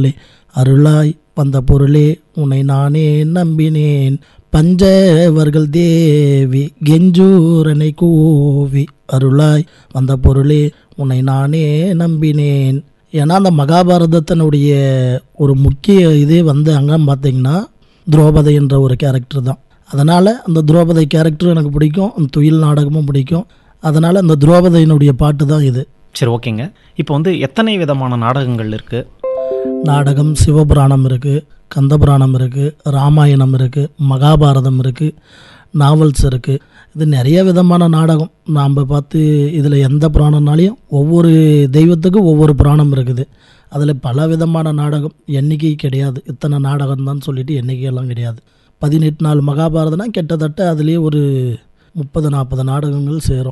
பொருளே அருளாய் வந்த பொருளே உன்னை நானே நம்பினேன் பஞ்சவர்கள் தேவி கெஞ்சூரனை கூவி அருளாய் வந்த பொருளே உன்னை நானே நம்பினேன் ஏன்னா அந்த மகாபாரதத்தினுடைய ஒரு முக்கிய இதே வந்து அங்கே பார்த்தீங்கன்னா துரோபதை என்ற ஒரு கேரக்டர் தான் அதனால் அந்த துரோபதை கேரக்டர் எனக்கு பிடிக்கும் அந்த துயில் நாடகமும் பிடிக்கும் அதனால் அந்த துரோபதையினுடைய பாட்டு தான் இது சரி ஓகேங்க இப்போ வந்து எத்தனை விதமான நாடகங்கள் இருக்குது நாடகம் சிவபுராணம் இருக்குது கந்தபுராணம் இருக்குது ராமாயணம் இருக்குது மகாபாரதம் இருக்குது நாவல்ஸ் இருக்குது இது நிறைய விதமான நாடகம் நாம் பார்த்து இதில் எந்த புராணம்னாலையும் ஒவ்வொரு தெய்வத்துக்கும் ஒவ்வொரு புராணம் இருக்குது அதில் பல விதமான நாடகம் எண்ணிக்கை கிடையாது இத்தனை நாடகம் தான் சொல்லிட்டு எண்ணிக்கையெல்லாம் கிடையாது பதினெட்டு நாள் மகாபாரதம்னா கிட்டத்தட்ட அதுலேயே ஒரு முப்பது நாற்பது நாடகங்கள் சேரும்